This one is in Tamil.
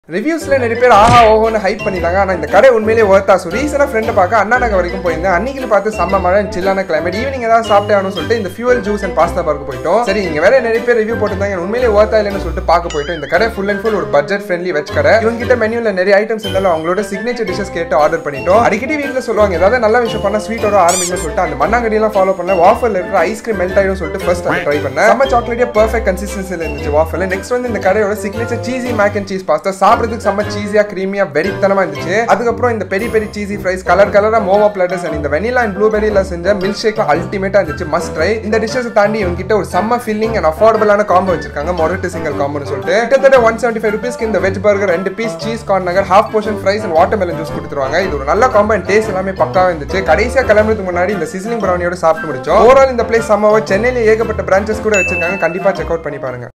ரிவ்யூஸ்ல நிறைய பேர் ஆஹா ஓஹோன்னு ஹைப் பண்ணிட்டாங்க ஆனா இந்த கடை உண்மையிலேயே ஒர்த்தா ஸோ ரீசெண்டாக ஃப்ரெண்டை பார்க்க அண்ணா நகர் வரைக்கும் போயிருந்தேன் அன்னைக்கு பார்த்து செம்ம மழை சில்லான கிளைமேட் ஈவினிங் ஏதாவது சாப்பிட்டே ஆகணும்னு சொல்லிட்டு இந்த ஃபியூல் ஜூஸ் அண்ட் பாஸ்தா பார்க்க போயிட்டோம் சரி இங்க வேற நிறைய பேர் ரிவ்யூ போட்டிருந்தாங்க உண்மையிலேயே ஒர்த்தா இல்லைன்னு சொல்லிட்டு பார்க்க போயிட்டோம் இந்த கடை ஃபுல் அண்ட் ஃபுல் ஒரு பட்ஜெட் ஃப்ரெண்ட்லி வெஜ் கடை இவங்க கிட்ட மெனுல நிறைய ஐட்டம்ஸ் இருந்தாலும் அவங்களோட சிக்னேச்சர் டிஷஸ் கேட்டு ஆர்டர் பண்ணிட்டோம் அடிக்கடி வீட்டில் சொல்லுவாங்க ஏதாவது நல்ல விஷயம் பண்ணா ஸ்வீட்டோட ஆரம்பிக்கணும்னு சொல்லிட்டு அந்த மண்ணாங்கடியெல்லாம் ஃபாலோ பண்ணல வாஃபர்ல இருக்கிற ஐஸ்கிரீம் மெல்ட் ஆயிடும் சொல்லிட்டு ஃபர்ஸ்ட் அதை ட்ரை பண்ணேன் நம்ம சாக்லேட்டே பர்ஃபெக்ட் கன்சிஸ்டன்சியில் இருந்துச்சு வாஃபர்ல நெக்ஸ்ட் வந்து இந்த கடையோட signature cheesy mac and cheese pasta சாப்பிடுறதுக்கு செம்ம சீஸியா கிரீமியா வெறித்தனமா இருந்துச்சு அதுக்கப்புறம் இந்த பெரிய பெரிய சீசி ஃப்ரைஸ் கலர் கலரா மோமோ பிளாட்டர்ஸ் அண்ட் இந்த வெனிலா அண்ட் ப்ளூபெரியில செஞ்ச மில்க் ஷேக் அல்டிமேட்டா இருந்துச்சு மஸ்ட் ட்ரை இந்த டிஷஸ் தாண்டி இவங்க கிட்ட ஒரு செம்ம ஃபில்லிங் அண்ட் அஃபோர்டபுளான காம்போ வச்சிருக்காங்க மொரட்டு சிங்கிள் காம்போன்னு சொல்லிட்டு கிட்டத்தட்ட ஒன் செவன்டி ஃபைவ் ருபீஸ்க்கு இந்த வெஜ் பர்கர் ரெண்டு piece cheese corn nugget half portion fries and watermelon juice கொடுத்துருவாங்க இது ஒரு நல்ல காம்போ அண்ட் டேஸ்ட் எல்லாமே பக்காவா இருந்துச்சு கடைசியா கிளம்புறதுக்கு முன்னாடி இந்த சிசிலிங் ப்ரௌனியோட சாப்பிட்டு முடிச்சோம் ஓவரால் இந்த பிளேஸ் சம்மாவை சென்னையில ஏகப்பட்ட பிரான்ச்சஸ் கூட வச்சிருக்காங்க கண்டிப்பா செக் அவுட் பண்ணி பாருங்க